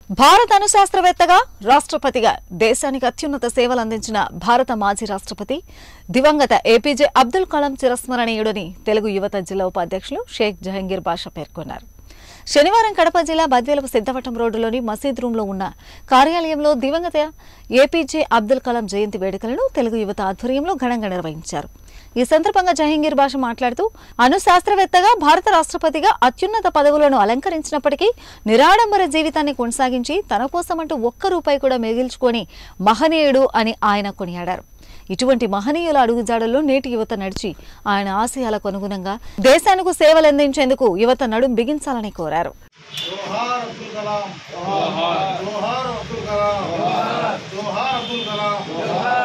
భారత అణుశాస్త్రవేత్తగా రాష్ట్రపతిగా దేశానికి అత్యున్నత సేవలు అందించిన భారత మాజీ రాష్ట్రపతి దివంగత ఏపీజే అబ్దుల్ కలాం చిరస్మరణీయుడని తెలుగు యువత జిల్లా ఉపాధ్యక్షులు షేక్ జహంగీర్ బాషా పేర్కొన్నారు శనివారం కడప జిల్లా బద్వేలపు సిద్ధవటం రోడ్డులోని మసీద్ రూంలో ఉన్న కార్యాలయంలో దివంగత ఏపీజే అబ్దుల్ కలాం జయంతి వేడుకలను తెలుగు యువత ఆధ్వర్యంలో ఘనంగా నిర్వహించారు ఈ సందర్భంగా జహంగీర్ భాష మాట్లాడుతూ అణు శాస్త్రవేత్తగా భారత రాష్ట్రపతిగా అత్యున్నత పదవులను అలంకరించినప్పటికీ నిరాడంబర జీవితాన్ని కొనసాగించి తన కోసమంటూ ఒక్క రూపాయి కూడా మిగిల్చుకొని మహనీయుడు అని ఆయన కొనియాడారు ఇటువంటి మహనీయుల అడుగుజాడల్లో నేటి యువత నడిచి ఆయన ఆశయాలకు అనుగుణంగా దేశానికి సేవలందించేందుకు యువత నడుం బిగించాలని కోరారు జోహార్ అబ్దుల్ కలాం జోహార్ జోహార్ అబ్దుల్ కలాం జోహార్ అబ్దుల్ కలాం